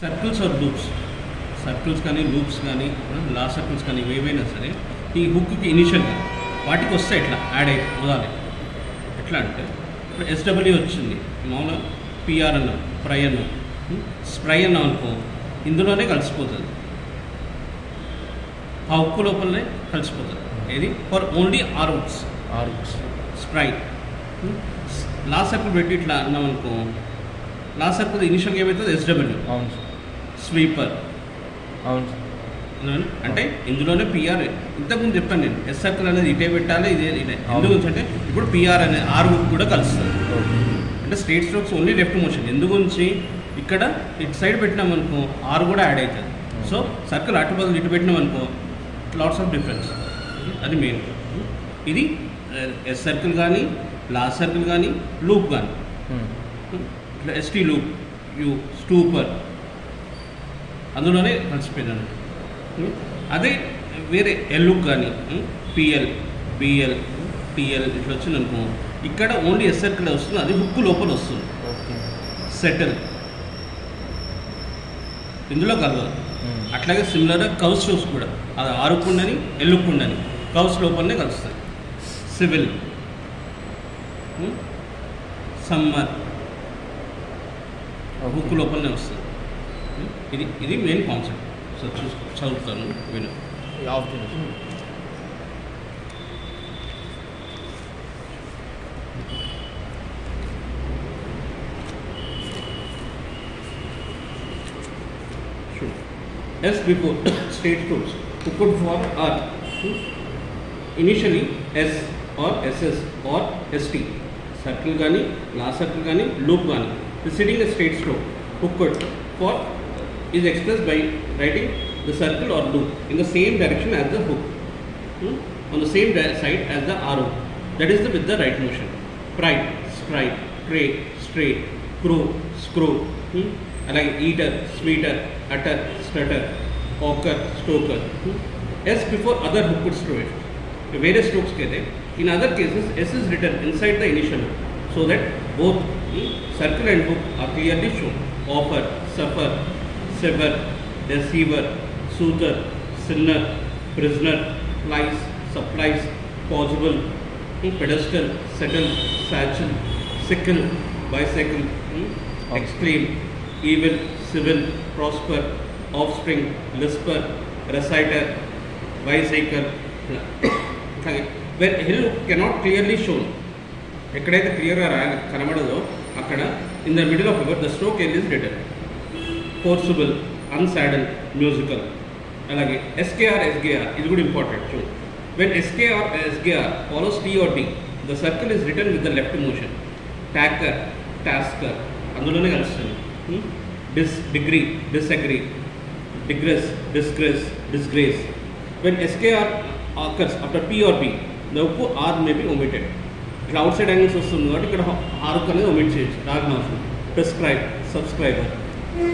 Circles or loops circles కానీ loops కానీ లా సర్కిల్స్ కానీ ఏవైనా సరే ఈ హుక్కి ఇనిషియల్గా వాటికి వస్తే ఎట్లా యాడ్ అయ్యి ఉదాహరణ ఎట్లా అంటే ఇప్పుడు ఎస్డబ్ల్యూ వచ్చింది మామూలుగా పిఆర్ అన్నాం ఫ్రై అన్నాం స్ప్రై అన్నాం అనుకో ఇందులోనే కలిసిపోతుంది ఆ ఉక్కు లోపలనే కలిసిపోతుంది ఏది ఫర్ ఓన్లీ ఆర్ ఉక్స్ ఆరు స్ప్రై లా సర్కిల్ పెట్టి ఇట్లా అన్నాం అనుకో లా సర్కిల్ ఇనిషియల్గా ఏమవుతుంది ఎస్డబ్ల్యూ అవును సార్ స్వీపర్ అవును సార్ అంటే ఇందులోనే పిఆర్ ఇంతకుముందు చెప్పాను నేను ఎస్ సర్కిల్ అనేది ఇటే పెట్టాలి ఇదే ఇదే ఎందుకు అంటే ఇప్పుడు పిఆర్ అనే ఆర్ కూడా కలుస్తుంది ఓకే అంటే straight strokes only left motion ఎందు గురించి ఇక్కడ ఇటు సైడ్ పెట్టినామనుకో ఆర్ కూడా యాడ్ అవుతుంది సో సర్కిల్ అటు బదులు ఇటు పెట్టినామనుకో లాట్స్ ఆఫ్ డిఫరెన్స్ అది మెయిన్ ఇది ఎస్ సర్కిల్ కానీ లాస్ట్ సర్కిల్ కానీ లూప్ కానీ ఇట్లా ఎస్టీ లూప్ యూ స్టూపర్ అందులోనే కలిసిపోయింది అన్నట్టు అదే వేరే ఎల్లుక్ కానీ పిఎల్ బిఎల్ టిఎల్ ఇట్లా వచ్చింది అనుకో ఇక్కడ ఓన్లీ ఎస్ సర్కిల్ వస్తుంది అది హుక్ లోపల వస్తుంది ఓకే సెటిల్ ఇందులో కలవదు అట్లాగే సిమిలర్గా కౌస్ షోస్ కూడా అది ఆరుకుండని ఎల్లుకుండని కౌస్ లోపలనే కలుస్తాయి సివిల్ సమ్మర్ హుక్ లోపలనే వస్తుంది ఉం? ఇది ఇది మెయిన్ కాన్సెప్ట్ సో చూసు చదువుతాను విను ఆఫ్ చేయండి Sure. S before state roots who could for are initially S or SS or ST circle కానీ లాస్ట్ సర్కిల్ కానీ లూప్ కానీ preceding a straight stroke hooked for is expressed by writing the circle or loop in the same direction as the hook hmm, on the same di- side as the arrow that is the with the right motion pride strike pray straight crow screw hmm, అలాగే eater sweeter utter stutter occur stoker S before other hooked stroke వేరే స్ట్రోక్స్కి అయితే in other cases S is return inside the initial so that both circle and hook are clearly shown offer suffer sever deceiver soother sinner prisoner plies supplies possible pedestal settle satchel sickle bicycle exclaim, evil, civil, prosper, offspring, lisper, reciter, wiseacre. Where hill cannot clearly shown. ఎక్కడైతే క్లియర్గా రా కనబడదో అక్కడ in the middle of river the stroke L is return forcible unsaddle musical అలాగే SKR SKR ఇది కూడా important చూ when SKR SKR follows T R T the circle is return with the left motion tacker tasker అందులోనే కలుస్తుంది dis degree disagree digress disgrace disgrace when SKR occurs after P R B the ఉప్పు R may be omitted ఇట్లా outside angles వస్తుంది కాబట్టి ఇక్కడ ఆరుక్ అనేది omit చేయొచ్చు రాగన అవసరం ప్రిస్క్రైబ్ సబ్స్క్రైబర్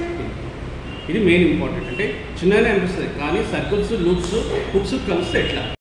ఇది మెయిన్ ఇంపార్టెంట్ అంటే చిన్నగానే అనిపిస్తుంది కానీ సర్కిల్స్ లూప్స్ హుక్స్ కలిస్తే ఎట్లా